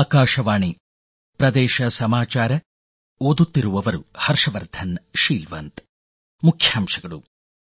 ಆಕಾಶವಾಣಿ ಪ್ರದೇಶ ಸಮಾಚಾರ ಓದುತ್ತಿರುವವರು ಹರ್ಷವರ್ಧನ್ ಶೀಲ್ವಂತ್ ಮುಖ್ಯಾಂಶಗಳು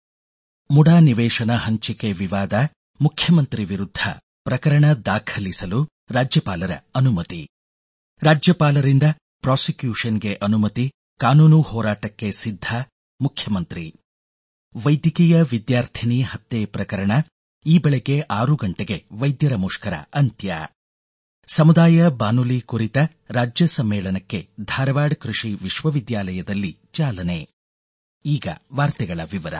ಮುಡಾ ನಿವೇಶನ ಹಂಚಿಕೆ ವಿವಾದ ಮುಖ್ಯಮಂತ್ರಿ ವಿರುದ್ಧ ಪ್ರಕರಣ ದಾಖಲಿಸಲು ರಾಜ್ಯಪಾಲರ ಅನುಮತಿ ರಾಜ್ಯಪಾಲರಿಂದ ಪ್ರಾಸಿಕ್ಯೂಷನ್ಗೆ ಅನುಮತಿ ಕಾನೂನು ಹೋರಾಟಕ್ಕೆ ಸಿದ್ಧ ಮುಖ್ಯಮಂತ್ರಿ ವೈದ್ಯಕೀಯ ವಿದ್ಯಾರ್ಥಿನಿ ಹತ್ಯೆ ಪ್ರಕರಣ ಈ ಬೆಳಗ್ಗೆ ಆರು ಗಂಟೆಗೆ ವೈದ್ಯರ ಮುಷ್ಕರ ಅಂತ್ಯ ಸಮುದಾಯ ಬಾನುಲಿ ಕುರಿತ ರಾಜ್ಯ ಸಮ್ಮೇಳನಕ್ಕೆ ಧಾರವಾಡ ಕೃಷಿ ವಿಶ್ವವಿದ್ಯಾಲಯದಲ್ಲಿ ಚಾಲನೆ ಈಗ ವಾರ್ತೆಗಳ ವಿವರ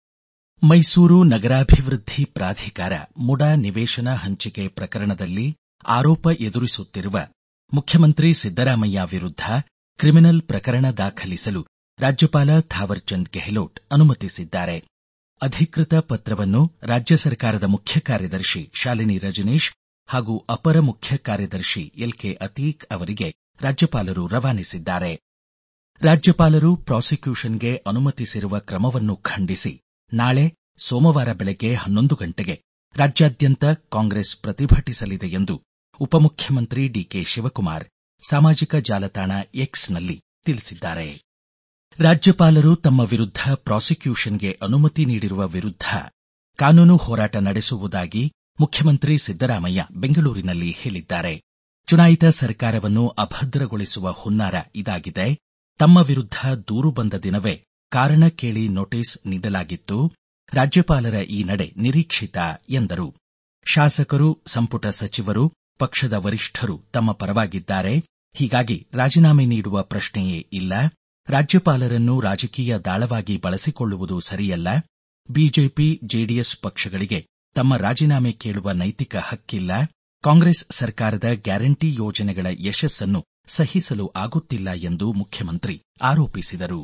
ಮೈಸೂರು ನಗರಾಭಿವೃದ್ಧಿ ಪ್ರಾಧಿಕಾರ ಮುಡಾ ನಿವೇಶನ ಹಂಚಿಕೆ ಪ್ರಕರಣದಲ್ಲಿ ಆರೋಪ ಎದುರಿಸುತ್ತಿರುವ ಮುಖ್ಯಮಂತ್ರಿ ಸಿದ್ದರಾಮಯ್ಯ ವಿರುದ್ಧ ಕ್ರಿಮಿನಲ್ ಪ್ರಕರಣ ದಾಖಲಿಸಲು ರಾಜ್ಯಪಾಲ ಥಾವರ್ಚಂದ್ ಗೆಹ್ಲೋಟ್ ಅನುಮತಿಸಿದ್ದಾರೆ ಅಧಿಕೃತ ಪತ್ರವನ್ನು ರಾಜ್ಯ ಸರ್ಕಾರದ ಮುಖ್ಯ ಕಾರ್ಯದರ್ಶಿ ಶಾಲಿನಿ ರಜನೀಶ್ ಹಾಗೂ ಅಪರ ಮುಖ್ಯ ಕಾರ್ಯದರ್ಶಿ ಎಲ್ಕೆ ಅತೀಕ್ ಅವರಿಗೆ ರಾಜ್ಯಪಾಲರು ರವಾನಿಸಿದ್ದಾರೆ ರಾಜ್ಯಪಾಲರು ಪ್ರಾಸಿಕ್ಯೂಷನ್ಗೆ ಅನುಮತಿಸಿರುವ ಕ್ರಮವನ್ನು ಖಂಡಿಸಿ ನಾಳೆ ಸೋಮವಾರ ಬೆಳಗ್ಗೆ ಹನ್ನೊಂದು ಗಂಟೆಗೆ ರಾಜ್ಯಾದ್ಯಂತ ಕಾಂಗ್ರೆಸ್ ಪ್ರತಿಭಟಿಸಲಿದೆ ಎಂದು ಉಪಮುಖ್ಯಮಂತ್ರಿ ಡಿಕೆ ಶಿವಕುಮಾರ್ ಸಾಮಾಜಿಕ ಜಾಲತಾಣ ಎಕ್ಸ್ನಲ್ಲಿ ತಿಳಿಸಿದ್ದಾರೆ ರಾಜ್ಯಪಾಲರು ತಮ್ಮ ವಿರುದ್ಧ ಪ್ರಾಸಿಕ್ಯೂಷನ್ಗೆ ಅನುಮತಿ ನೀಡಿರುವ ವಿರುದ್ಧ ಕಾನೂನು ಹೋರಾಟ ನಡೆಸುವುದಾಗಿ ಮುಖ್ಯಮಂತ್ರಿ ಸಿದ್ದರಾಮಯ್ಯ ಬೆಂಗಳೂರಿನಲ್ಲಿ ಹೇಳಿದ್ದಾರೆ ಚುನಾಯಿತ ಸರ್ಕಾರವನ್ನು ಅಭದ್ರಗೊಳಿಸುವ ಹುನ್ನಾರ ಇದಾಗಿದೆ ತಮ್ಮ ವಿರುದ್ಧ ದೂರು ಬಂದ ದಿನವೇ ಕಾರಣ ಕೇಳಿ ನೋಟಿಸ್ ನೀಡಲಾಗಿತ್ತು ರಾಜ್ಯಪಾಲರ ಈ ನಡೆ ನಿರೀಕ್ಷಿತ ಎಂದರು ಶಾಸಕರು ಸಂಪುಟ ಸಚಿವರು ಪಕ್ಷದ ವರಿಷ್ಠರು ತಮ್ಮ ಪರವಾಗಿದ್ದಾರೆ ಹೀಗಾಗಿ ರಾಜೀನಾಮೆ ನೀಡುವ ಪ್ರಶ್ನೆಯೇ ಇಲ್ಲ ರಾಜ್ಯಪಾಲರನ್ನು ರಾಜಕೀಯ ದಾಳವಾಗಿ ಬಳಸಿಕೊಳ್ಳುವುದು ಸರಿಯಲ್ಲ ಬಿಜೆಪಿ ಜೆಡಿಎಸ್ ಪಕ್ಷಗಳಿಗೆ ತಮ್ಮ ರಾಜೀನಾಮೆ ಕೇಳುವ ನೈತಿಕ ಹಕ್ಕಿಲ್ಲ ಕಾಂಗ್ರೆಸ್ ಸರ್ಕಾರದ ಗ್ಯಾರಂಟಿ ಯೋಜನೆಗಳ ಯಶಸ್ಸನ್ನು ಸಹಿಸಲು ಆಗುತ್ತಿಲ್ಲ ಎಂದು ಮುಖ್ಯಮಂತ್ರಿ ಆರೋಪಿಸಿದರು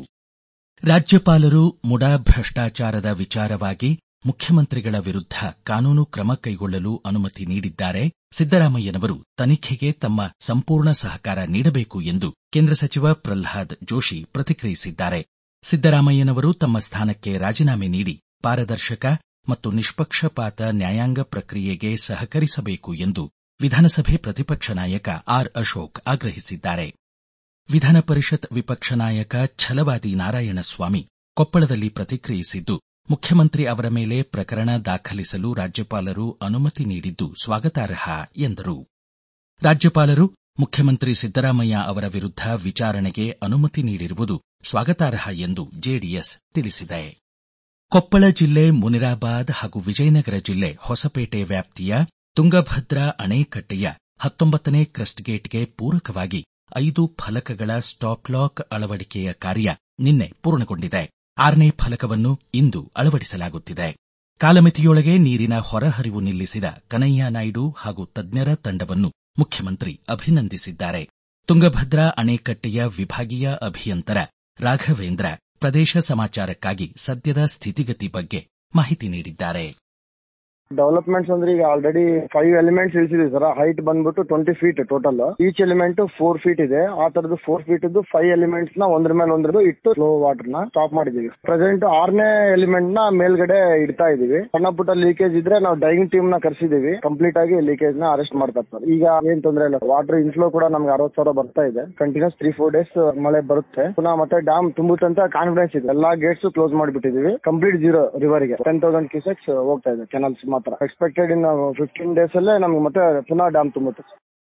ರಾಜ್ಯಪಾಲರು ಮುಡಾ ಭ್ರಷ್ಟಾಚಾರದ ವಿಚಾರವಾಗಿ ಮುಖ್ಯಮಂತ್ರಿಗಳ ವಿರುದ್ಧ ಕಾನೂನು ಕ್ರಮ ಕೈಗೊಳ್ಳಲು ಅನುಮತಿ ನೀಡಿದ್ದಾರೆ ಸಿದ್ದರಾಮಯ್ಯನವರು ತನಿಖೆಗೆ ತಮ್ಮ ಸಂಪೂರ್ಣ ಸಹಕಾರ ನೀಡಬೇಕು ಎಂದು ಕೇಂದ್ರ ಸಚಿವ ಪ್ರಲ್ಹಾದ್ ಜೋಶಿ ಪ್ರತಿಕ್ರಿಯಿಸಿದ್ದಾರೆ ಸಿದ್ದರಾಮಯ್ಯನವರು ತಮ್ಮ ಸ್ಥಾನಕ್ಕೆ ರಾಜೀನಾಮೆ ನೀಡಿ ಪಾರದರ್ಶಕ ಮತ್ತು ನಿಷ್ಪಕ್ಷಪಾತ ನ್ಯಾಯಾಂಗ ಪ್ರಕ್ರಿಯೆಗೆ ಸಹಕರಿಸಬೇಕು ಎಂದು ವಿಧಾನಸಭೆ ಪ್ರತಿಪಕ್ಷ ನಾಯಕ ಆರ್ ಅಶೋಕ್ ಆಗ್ರಹಿಸಿದ್ದಾರೆ ವಿಧಾನ ಪರಿಷತ್ ವಿಪಕ್ಷ ನಾಯಕ ಛಲವಾದಿ ನಾರಾಯಣಸ್ವಾಮಿ ಕೊಪ್ಪಳದಲ್ಲಿ ಪ್ರತಿಕ್ರಿಯಿಸಿದ್ದು ಮುಖ್ಯಮಂತ್ರಿ ಅವರ ಮೇಲೆ ಪ್ರಕರಣ ದಾಖಲಿಸಲು ರಾಜ್ಯಪಾಲರು ಅನುಮತಿ ನೀಡಿದ್ದು ಸ್ವಾಗತಾರ್ಹ ಎಂದರು ರಾಜ್ಯಪಾಲರು ಮುಖ್ಯಮಂತ್ರಿ ಸಿದ್ದರಾಮಯ್ಯ ಅವರ ವಿರುದ್ಧ ವಿಚಾರಣೆಗೆ ಅನುಮತಿ ನೀಡಿರುವುದು ಸ್ವಾಗತಾರ್ಹ ಎಂದು ಜೆಡಿಎಸ್ ತಿಳಿಸಿದೆ ಕೊಪ್ಪಳ ಜಿಲ್ಲೆ ಮುನಿರಾಬಾದ್ ಹಾಗೂ ವಿಜಯನಗರ ಜಿಲ್ಲೆ ಹೊಸಪೇಟೆ ವ್ಯಾಪ್ತಿಯ ತುಂಗಭದ್ರಾ ಅಣೆಕಟ್ಟೆಯ ಹತ್ತೊಂಬತ್ತನೇ ಕ್ರಸ್ಟ್ಗೇಟ್ಗೆ ಪೂರಕವಾಗಿ ಐದು ಫಲಕಗಳ ಸ್ಟಾಪ್ಲಾಕ್ ಅಳವಡಿಕೆಯ ಕಾರ್ಯ ನಿನ್ನೆ ಪೂರ್ಣಗೊಂಡಿದೆ ಆರನೇ ಫಲಕವನ್ನು ಇಂದು ಅಳವಡಿಸಲಾಗುತ್ತಿದೆ ಕಾಲಮಿತಿಯೊಳಗೆ ನೀರಿನ ಹೊರಹರಿವು ನಿಲ್ಲಿಸಿದ ಕನಯ್ಯ ನಾಯ್ಡು ಹಾಗೂ ತಜ್ಞರ ತಂಡವನ್ನು ಮುಖ್ಯಮಂತ್ರಿ ಅಭಿನಂದಿಸಿದ್ದಾರೆ ತುಂಗಭದ್ರಾ ಅಣೆಕಟ್ಟೆಯ ವಿಭಾಗೀಯ ಅಭಿಯಂತರ ರಾಘವೇಂದ್ರ ಪ್ರದೇಶ ಸಮಾಚಾರಕ್ಕಾಗಿ ಸದ್ಯದ ಸ್ಥಿತಿಗತಿ ಬಗ್ಗೆ ಮಾಹಿತಿ ನೀಡಿದ್ದಾರೆ ಡೆವಲಪ್ಮೆಂಟ್ಸ್ ಅಂದ್ರೆ ಈಗ ಆಲ್ರೆಡಿ ಫೈವ್ ಎಲಿಮೆಂಟ್ಸ್ ಇಳಿಸಿದ್ವಿ ಸರ್ ಹೈಟ್ ಬಂದ್ಬಿಟ್ಟು twenty feet total each element four feet ಇದೆ ಆ ತರದ್ದು ಫೋರ್ ಫೀಟ್ ಇದ್ದು ಫೈವ್ ಎಲಿಮೆಂಟ್ಸ್ ನ ಒಂದ್ರ ಮೇಲೆ ಒಂದ್ರದ್ದು ಇಟ್ಟು ಸ್ಲೋ ವಾಟರ್ ನ ಸ್ಟಾಪ್ ಮಾಡಿದೀವಿ ಪ್ರೆಸೆಂಟ್ ಆರನೇ ಎಲಿಮೆಂಟ್ ನ ಮೇಲ್ಗಡೆ ಇಡ್ತಾ ಇದೀವಿ ಸಣ್ಣ ಪುಟ್ಟ ಲೀಕೇಜ್ ಇದ್ರೆ ನಾವು ಡೈವಿಂಗ್ ಟೀಮ್ ನ ಕರ್ಸಿದೀವಿ ಕಂಪ್ಲೀಟ್ ಆಗಿ ಲೀಕೇಜ್ ನ ಅರೆಸ್ಟ್ ಮಾಡ್ತಾರೆ ಸರ್ ಈಗ ಏನ್ ತೊಂದ್ರೆ ಇಲ್ಲ ವಾಟರ್ ಇನ್ಫ್ಲೋ ಕೂಡ ನಮ್ಗೆ ಅರವತ್ ಸಾವಿರ ಬರ್ತಾ ಇದೆ ಕಂಟಿನ್ಯೂಸ್ ತ್ರೀ ಫೋರ್ ಡೇಸ್ ಮಳೆ ಬರುತ್ತೆ ಪುನಃ ಮತ್ತೆ ಡ್ಯಾಮ್ ತುಂಬುತ್ತಂತ ಕಾನ್ಫಿಡೆನ್ಸ್ ಇದೆ ಎಲ್ಲಾ ಗೇಟ್ಸ್ ಕ್ಲೋಸ್ ಮಾಡಿಬಿಟ್ಟಿದೀವಿ ಕಂಪ್ಲೀಟ್ ಜೀರೋ ರಿವರ್ ಗೆ ಟೆನ್ ತೌಸಂಡ್ ಕ್ಯೂಸೆಕ್ಸ್ ಹೋಗ್ತಾ ಇದೆ ಕೆನಲ್ಸ್ ಮಾತ್ರ ಎಕ್ಸ್ಪೆಕ್ಟೆಡ್ ಇನ್ ಫಿಫ್ಟೀನ್ ಡೇಸ್ ಅಲ್ಲೇ ನಮ್ಗೆ ಮತ್ತೆ ಪುನಃ ಡ್ಯಾಮ್ ತುಂಬುತ್ತೆ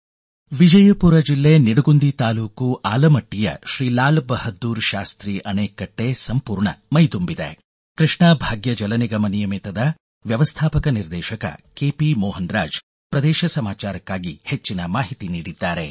ವಿಜಯಪುರ ಜಿಲ್ಲೆ ನಿಡಗುಂದಿ ತಾಲೂಕು ಆಲಮಟ್ಟಿಯ ಶ್ರೀ ಲಾಲ್ ಬಹದ್ದೂರ್ ಶಾಸ್ತ್ರಿ ಅಣೆಕಟ್ಟೆ ಸಂಪೂರ್ಣ ಮೈದುಂಬಿದೆ ಕೃಷ್ಣಾ ಭಾಗ್ಯ ಜಲ ನಿಗಮ ನಿಯಮಿತದ ವ್ಯವಸ್ಥಾಪಕ ನಿರ್ದೇಶಕ ಕೆಪಿ ಮೋಹನ್ ರಾಜ್ ಪ್ರದೇಶ ಸಮಾಚಾರಕ್ಕಾಗಿ ಹೆಚ್ಚಿನ ಮಾಹಿತಿ ನೀಡಿದ್ದಾರೆ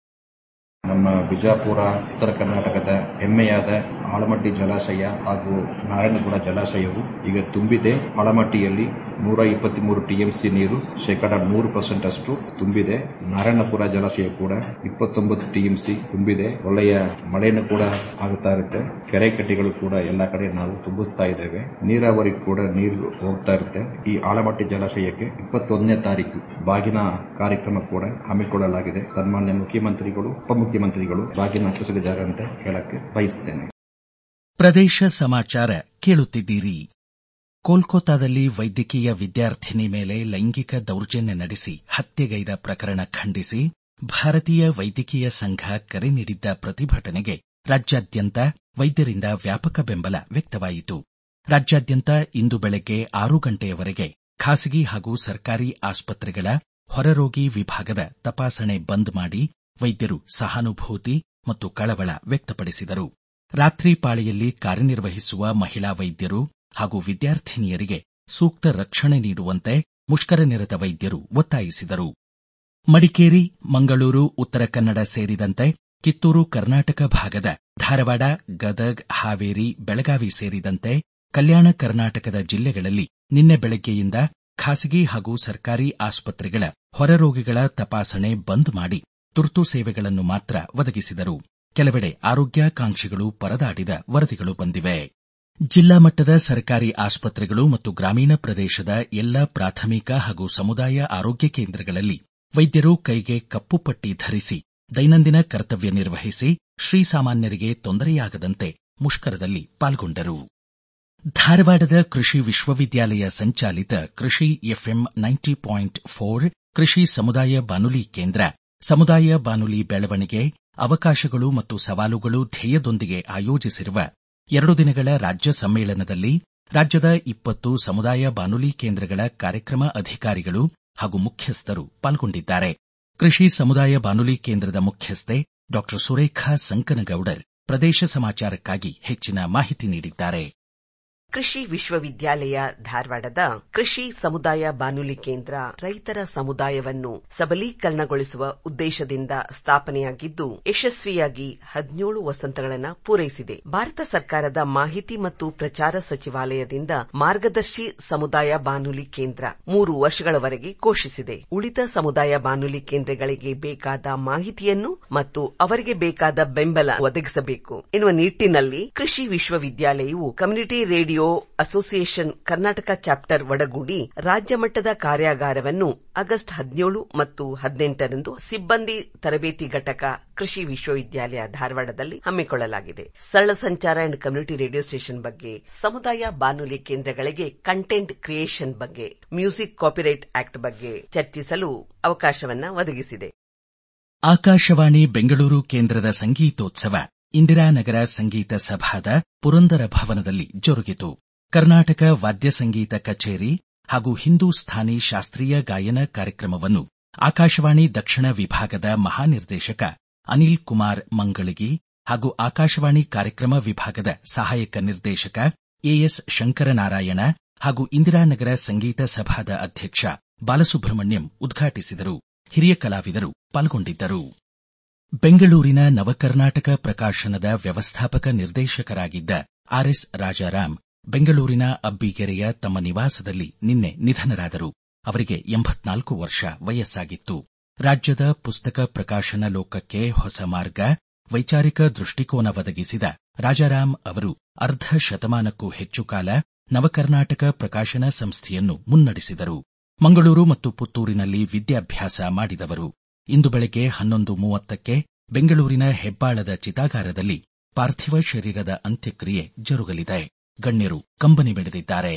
ನಮ್ಮ ಬಿಜಾಪುರ ಉತ್ತರ ಕರ್ನಾಟಕದ ಹೆಮ್ಮೆಯಾದ ಆಳಮಟ್ಟಿ ಜಲಾಶಯ ಹಾಗೂ ನಾರಾಯಣಪುರ ಜಲಾಶಯವು ಈಗ ತುಂಬಿದೆ ಆಳಮಟ್ಟಿಯಲ್ಲಿ ನೂರ ಇಪ್ಪತ್ಮೂರು ಟಿಎಂಸಿ ನೀರು ಶೇಕಡ ನೂರು ಪರ್ಸೆಂಟ್ ಅಷ್ಟು ತುಂಬಿದೆ ನಾರಾಯಣಪುರ ಜಲಾಶಯ ಕೂಡ ಇಪ್ಪತ್ತೊಂಬತ್ತು ಟಿಎಂಸಿ ತುಂಬಿದೆ ಒಳ್ಳೆಯ ಮಳೆಯನ್ನು ಕೂಡ ಆಗುತ್ತಾ ಇರುತ್ತೆ ಕೆರೆ ಕಟ್ಟೆಗಳು ಕೂಡ ಎಲ್ಲಾ ಕಡೆ ನಾವು ತುಂಬಿಸ್ತಾ ಇದ್ದೇವೆ ನೀರಾವರಿ ಕೂಡ ನೀರು ಹೋಗ್ತಾ ಇರುತ್ತೆ ಈ ಆಳಮಟ್ಟಿ ಜಲಾಶಯಕ್ಕೆ ಇಪ್ಪತ್ತೊಂದನೇ ತಾರೀಕು ಬಾಗಿನ ಕಾರ್ಯಕ್ರಮ ಕೂಡ ಹಮ್ಮಿಕೊಳ್ಳಲಾಗಿದೆ ಸನ್ಮಾನ್ಯ ಮುಖ್ಯಮಂತ್ರಿಗಳು ಉಪಮುಖ್ಯಮಂತ್ರಿಗಳು ಬಾಗಿನ ಹಾಕಿಸಿದ್ದಾರೆ ಅಂತ ಹೇಳಕ್ಕೆ ಬಯಸುತ್ತೇನೆ ಪ್ರದೇಶ ಸಮಾಚಾರ ಕೇಳುತ್ತಿದ್ದೀರಿ ಕೋಲ್ಕತ್ತಾದಲ್ಲಿ ವೈದ್ಯಕೀಯ ವಿದ್ಯಾರ್ಥಿನಿ ಮೇಲೆ ಲೈಂಗಿಕ ದೌರ್ಜನ್ಯ ನಡೆಸಿ ಹತ್ಯೆಗೈದ ಪ್ರಕರಣ ಖಂಡಿಸಿ ಭಾರತೀಯ ವೈದ್ಯಕೀಯ ಸಂಘ ಕರೆ ನೀಡಿದ್ದ ಪ್ರತಿಭಟನೆಗೆ ರಾಜ್ಯಾದ್ಯಂತ ವೈದ್ಯರಿಂದ ವ್ಯಾಪಕ ಬೆಂಬಲ ವ್ಯಕ್ತವಾಯಿತು ರಾಜ್ಯಾದ್ಯಂತ ಇಂದು ಬೆಳಗ್ಗೆ ಆರು ಗಂಟೆಯವರೆಗೆ ಖಾಸಗಿ ಹಾಗೂ ಸರ್ಕಾರಿ ಆಸ್ಪತ್ರೆಗಳ ಹೊರರೋಗಿ ವಿಭಾಗದ ತಪಾಸಣೆ ಬಂದ್ ಮಾಡಿ ವೈದ್ಯರು ಸಹಾನುಭೂತಿ ಮತ್ತು ಕಳವಳ ವ್ಯಕ್ತಪಡಿಸಿದರು ರಾತ್ರಿ ಪಾಳಿಯಲ್ಲಿ ಕಾರ್ಯನಿರ್ವಹಿಸುವ ಮಹಿಳಾ ವೈದ್ಯರು ಹಾಗೂ ವಿದ್ಯಾರ್ಥಿನಿಯರಿಗೆ ಸೂಕ್ತ ರಕ್ಷಣೆ ನೀಡುವಂತೆ ಮುಷ್ಕರ ನಿರತ ವೈದ್ಯರು ಒತ್ತಾಯಿಸಿದರು ಮಡಿಕೇರಿ ಮಂಗಳೂರು ಉತ್ತರ ಕನ್ನಡ ಸೇರಿದಂತೆ ಕಿತ್ತೂರು ಕರ್ನಾಟಕ ಭಾಗದ ಧಾರವಾಡ ಗದಗ್ ಹಾವೇರಿ ಬೆಳಗಾವಿ ಸೇರಿದಂತೆ ಕಲ್ಯಾಣ ಕರ್ನಾಟಕದ ಜಿಲ್ಲೆಗಳಲ್ಲಿ ನಿನ್ನೆ ಬೆಳಗ್ಗೆಯಿಂದ ಖಾಸಗಿ ಹಾಗೂ ಸರ್ಕಾರಿ ಆಸ್ಪತ್ರೆಗಳ ಹೊರರೋಗಿಗಳ ತಪಾಸಣೆ ಬಂದ್ ಮಾಡಿ ತುರ್ತು ಸೇವೆಗಳನ್ನು ಮಾತ್ರ ಒದಗಿಸಿದರು ಕೆಲವೆಡೆ ಆರೋಗ್ಯಾಕಾಂಕ್ಷಿಗಳು ಪರದಾಡಿದ ವರದಿಗಳು ಬಂದಿವೆ ಜಿಲ್ಲಾ ಮಟ್ಟದ ಸರ್ಕಾರಿ ಆಸ್ಪತ್ರೆಗಳು ಮತ್ತು ಗ್ರಾಮೀಣ ಪ್ರದೇಶದ ಎಲ್ಲ ಪ್ರಾಥಮಿಕ ಹಾಗೂ ಸಮುದಾಯ ಆರೋಗ್ಯ ಕೇಂದ್ರಗಳಲ್ಲಿ ವೈದ್ಯರು ಕೈಗೆ ಕಪ್ಪು ಪಟ್ಟಿ ಧರಿಸಿ ದೈನಂದಿನ ಕರ್ತವ್ಯ ನಿರ್ವಹಿಸಿ ಶ್ರೀಸಾಮಾನ್ಯರಿಗೆ ತೊಂದರೆಯಾಗದಂತೆ ಮುಷ್ಕರದಲ್ಲಿ ಪಾಲ್ಗೊಂಡರು ಧಾರವಾಡದ ಕೃಷಿ ವಿಶ್ವವಿದ್ಯಾಲಯ ಸಂಚಾಲಿತ ಕೃಷಿ ಎಫ್ಎಂ ನೈಂಟಿ ಪಾಯಿಂಟ್ ಫೋರ್ ಕೃಷಿ ಸಮುದಾಯ ಬಾನುಲಿ ಕೇಂದ್ರ ಸಮುದಾಯ ಬಾನುಲಿ ಬೆಳವಣಿಗೆ ಅವಕಾಶಗಳು ಮತ್ತು ಸವಾಲುಗಳು ಧ್ಯೇಯದೊಂದಿಗೆ ಆಯೋಜಿಸಿರುವ ಎರಡು ದಿನಗಳ ರಾಜ್ಯ ಸಮ್ಮೇಳನದಲ್ಲಿ ರಾಜ್ಯದ ಇಪ್ಪತ್ತು ಸಮುದಾಯ ಬಾನುಲಿ ಕೇಂದ್ರಗಳ ಕಾರ್ಯಕ್ರಮ ಅಧಿಕಾರಿಗಳು ಹಾಗೂ ಮುಖ್ಯಸ್ಥರು ಪಾಲ್ಗೊಂಡಿದ್ದಾರೆ ಕೃಷಿ ಸಮುದಾಯ ಬಾನುಲಿ ಕೇಂದ್ರದ ಮುಖ್ಯಸ್ಥೆ ಡಾ ಸುರೇಖಾ ಸಂಕನಗೌಡರ್ ಪ್ರದೇಶ ಸಮಾಚಾರಕ್ಕಾಗಿ ಹೆಚ್ಚಿನ ಮಾಹಿತಿ ನೀಡಿದ್ದಾರೆ ಕೃಷಿ ವಿಶ್ವವಿದ್ಯಾಲಯ ಧಾರವಾಡದ ಕೃಷಿ ಸಮುದಾಯ ಬಾನುಲಿ ಕೇಂದ್ರ ರೈತರ ಸಮುದಾಯವನ್ನು ಸಬಲೀಕರಣಗೊಳಿಸುವ ಉದ್ದೇಶದಿಂದ ಸ್ಥಾಪನೆಯಾಗಿದ್ದು ಯಶಸ್ವಿಯಾಗಿ ಹದಿನೇಳು ವಸಂತಗಳನ್ನು ಪೂರೈಸಿದೆ ಭಾರತ ಸರ್ಕಾರದ ಮಾಹಿತಿ ಮತ್ತು ಪ್ರಚಾರ ಸಚಿವಾಲಯದಿಂದ ಮಾರ್ಗದರ್ಶಿ ಸಮುದಾಯ ಬಾನುಲಿ ಕೇಂದ್ರ ಮೂರು ವರ್ಷಗಳವರೆಗೆ ಘೋಷಿಸಿದೆ ಉಳಿದ ಸಮುದಾಯ ಬಾನುಲಿ ಕೇಂದ್ರಗಳಿಗೆ ಬೇಕಾದ ಮಾಹಿತಿಯನ್ನು ಮತ್ತು ಅವರಿಗೆ ಬೇಕಾದ ಬೆಂಬಲ ಒದಗಿಸಬೇಕು ಎನ್ನುವ ನಿಟ್ಟಿನಲ್ಲಿ ಕೃಷಿ ವಿಶ್ವವಿದ್ಯಾಲಯವು community radio association Karnataka chapter ಒಡಗೂಡಿ ರಾಜ್ಯ ಮಟ್ಟದ ಕಾರ್ಯಾಗಾರವನ್ನು ಆಗಸ್ಟ್ ಹದಿನೇಳು ಮತ್ತು ಹದಿನೆಂಟರಂದು ಸಿಬ್ಬಂದಿ ತರಬೇತಿ ಘಟಕ ಕೃಷಿ ವಿಶ್ವವಿದ್ಯಾಲಯ ಧಾರವಾಡದಲ್ಲಿ ಹಮ್ಮಿಕೊಳ್ಳಲಾಗಿದೆ ಸರಳ ಸಂಚಾರ ಅಂಡ್ ಕಮ್ಯುನಿಟಿ ರೇಡಿಯೋ ಸ್ಟೇಷನ್ ಬಗ್ಗೆ ಸಮುದಾಯ ಬಾನುಲಿ ಕೇಂದ್ರಗಳಿಗೆ ಕಂಟೆಂಟ್ ಕ್ರಿಯೇಷನ್ ಬಗ್ಗೆ ಮ್ಯೂಸಿಕ್ ಕಾಪಿರೈಟ್ ಆಕ್ಟ್ ಬಗ್ಗೆ ಚರ್ಚಿಸಲು ಅವಕಾಶವನ್ನ ಒದಗಿಸಿದೆ ಆಕಾಶವಾಣಿ ಬೆಂಗಳೂರು ಕೇಂದ್ರದ ಸಂಗೀತೋತ್ಸವ ಇಂದಿರಾನಗರ ಸಂಗೀತ ಸಭಾದ ಪುರಂದರ ಭವನದಲ್ಲಿ ಜರುಗಿತು ಕರ್ನಾಟಕ ವಾದ್ಯ ಸಂಗೀತ ಕಚೇರಿ ಹಾಗೂ ಹಿಂದೂಸ್ಥಾನಿ ಶಾಸ್ತ್ರೀಯ ಗಾಯನ ಕಾರ್ಯಕ್ರಮವನ್ನು ಆಕಾಶವಾಣಿ ದಕ್ಷಿಣ ವಿಭಾಗದ ಮಹಾನಿರ್ದೇಶಕ ಅನಿಲ್ ಕುಮಾರ್ ಮಂಗಳಗಿ ಹಾಗೂ ಆಕಾಶವಾಣಿ ಕಾರ್ಯಕ್ರಮ ವಿಭಾಗದ ಸಹಾಯಕ ನಿರ್ದೇಶಕ ಎಎಸ್ ಶಂಕರನಾರಾಯಣ ಹಾಗೂ ಇಂದಿರಾನಗರ ಸಂಗೀತ ಸಭಾದ ಅಧ್ಯಕ್ಷ ಬಾಲಸುಬ್ರಹ್ಮಣ್ಯಂ ಉದ್ಘಾಟಿಸಿದರು ಹಿರಿಯ ಕಲಾವಿದರು ಪಾಲ್ಗೊಂಡಿದ್ದರು ಬೆಂಗಳೂರಿನ ನವಕರ್ನಾಟಕ ಪ್ರಕಾಶನದ ವ್ಯವಸ್ಥಾಪಕ ನಿರ್ದೇಶಕರಾಗಿದ್ದ ಆರ್ಎಸ್ ರಾಜಾರಾಮ್ ಬೆಂಗಳೂರಿನ ಅಬ್ಬಿಗೆರೆಯ ತಮ್ಮ ನಿವಾಸದಲ್ಲಿ ನಿನ್ನೆ ನಿಧನರಾದರು ಅವರಿಗೆ ಎಂಬತ್ನಾಲ್ಕು ವರ್ಷ ವಯಸ್ಸಾಗಿತ್ತು ರಾಜ್ಯದ ಪುಸ್ತಕ ಪ್ರಕಾಶನ ಲೋಕಕ್ಕೆ ಹೊಸ ಮಾರ್ಗ ವೈಚಾರಿಕ ದೃಷ್ಟಿಕೋನ ಒದಗಿಸಿದ ರಾಜಾರಾಮ್ ಅವರು ಅರ್ಧ ಶತಮಾನಕ್ಕೂ ಹೆಚ್ಚು ಕಾಲ ನವಕರ್ನಾಟಕ ಪ್ರಕಾಶನ ಸಂಸ್ಥೆಯನ್ನು ಮುನ್ನಡೆಸಿದರು ಮಂಗಳೂರು ಮತ್ತು ಪುತ್ತೂರಿನಲ್ಲಿ ವಿದ್ಯಾಭ್ಯಾಸ ಮಾಡಿದವರು ಇಂದು ಬೆಳಗ್ಗೆ ಹನ್ನೊಂದು ಮೂವತ್ತಕ್ಕೆ ಬೆಂಗಳೂರಿನ ಹೆಬ್ಬಾಳದ ಚಿತಾಗಾರದಲ್ಲಿ ಪಾರ್ಥಿವ ಶರೀರದ ಅಂತ್ಯಕ್ರಿಯೆ ಜರುಗಲಿದೆ ಗಣ್ಯರು ಕಂಬನಿ ಮಿಡಿದಿದ್ದಾರೆ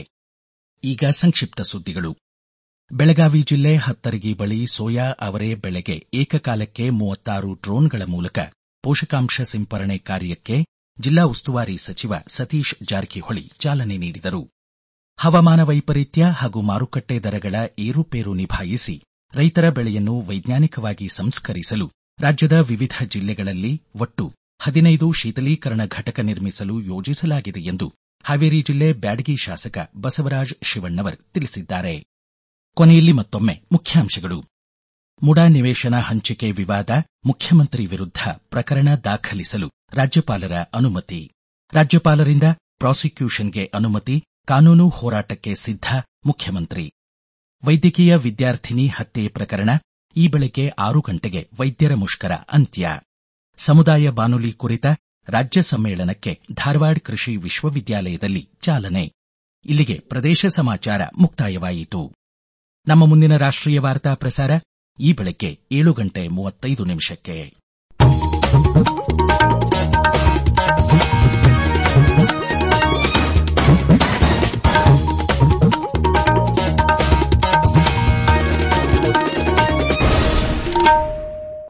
ಈಗ ಸಂಕ್ಷಿಪ್ತ ಸುದ್ದಿಗಳು ಬೆಳಗಾವಿ ಜಿಲ್ಲೆ ಹತ್ತರಗಿ ಬಳಿ ಸೋಯಾ ಅವರೆ ಬೆಳೆಗೆ ಏಕಕಾಲಕ್ಕೆ ಮೂವತ್ತಾರು ಡ್ರೋನ್ಗಳ ಮೂಲಕ ಪೋಷಕಾಂಶ ಸಿಂಪರಣೆ ಕಾರ್ಯಕ್ಕೆ ಜಿಲ್ಲಾ ಉಸ್ತುವಾರಿ ಸಚಿವ ಸತೀಶ್ ಜಾರಕಿಹೊಳಿ ಚಾಲನೆ ನೀಡಿದರು ಹವಾಮಾನ ವೈಪರೀತ್ಯ ಹಾಗೂ ಮಾರುಕಟ್ಟೆ ದರಗಳ ಏರುಪೇರು ನಿಭಾಯಿಸಿ ರೈತರ ಬೆಳೆಯನ್ನು ವೈಜ್ಞಾನಿಕವಾಗಿ ಸಂಸ್ಕರಿಸಲು ರಾಜ್ಯದ ವಿವಿಧ ಜಿಲ್ಲೆಗಳಲ್ಲಿ ಒಟ್ಟು ಹದಿನೈದು ಶೀತಲೀಕರಣ ಘಟಕ ನಿರ್ಮಿಸಲು ಯೋಜಿಸಲಾಗಿದೆ ಎಂದು ಹಾವೇರಿ ಜಿಲ್ಲೆ ಬ್ಯಾಡಗಿ ಶಾಸಕ ಬಸವರಾಜ್ ಶಿವಣ್ಣವರ್ ತಿಳಿಸಿದ್ದಾರೆ ಕೊನೆಯಲ್ಲಿ ಮತ್ತೊಮ್ಮೆ ಮುಖ್ಯಾಂಶಗಳು ಮುಡಾ ನಿವೇಶನ ಹಂಚಿಕೆ ವಿವಾದ ಮುಖ್ಯಮಂತ್ರಿ ವಿರುದ್ಧ ಪ್ರಕರಣ ದಾಖಲಿಸಲು ರಾಜ್ಯಪಾಲರ ಅನುಮತಿ ರಾಜ್ಯಪಾಲರಿಂದ ಪ್ರಾಸಿಕ್ಯೂಷನ್ಗೆ ಅನುಮತಿ ಕಾನೂನು ಹೋರಾಟಕ್ಕೆ ಸಿದ್ಧ ಮುಖ್ಯಮಂತ್ರಿ ವೈದ್ಯಕೀಯ ವಿದ್ಯಾರ್ಥಿನಿ ಹತ್ಯೆ ಪ್ರಕರಣ ಈ ಬೆಳಗ್ಗೆ ಆರು ಗಂಟೆಗೆ ವೈದ್ಯರ ಮುಷ್ಕರ ಅಂತ್ಯ ಸಮುದಾಯ ಬಾನುಲಿ ಕುರಿತ ರಾಜ್ಯ ಸಮ್ಮೇಳನಕ್ಕೆ ಧಾರವಾಡ ಕೃಷಿ ವಿಶ್ವವಿದ್ಯಾಲಯದಲ್ಲಿ ಚಾಲನೆ ಇಲ್ಲಿಗೆ ಪ್ರದೇಶ ಸಮಾಚಾರ ಮುಕ್ತಾಯವಾಯಿತು ನಮ್ಮ ಮುಂದಿನ ರಾಷ್ಟ್ರೀಯ ವಾರ್ತಾ ಪ್ರಸಾರ ಈ ಬೆಳಗ್ಗೆ ಏಳು ಗಂಟೆ ಮೂವತ್ತೈದು ನಿಮಿಷಕ್ಕೆ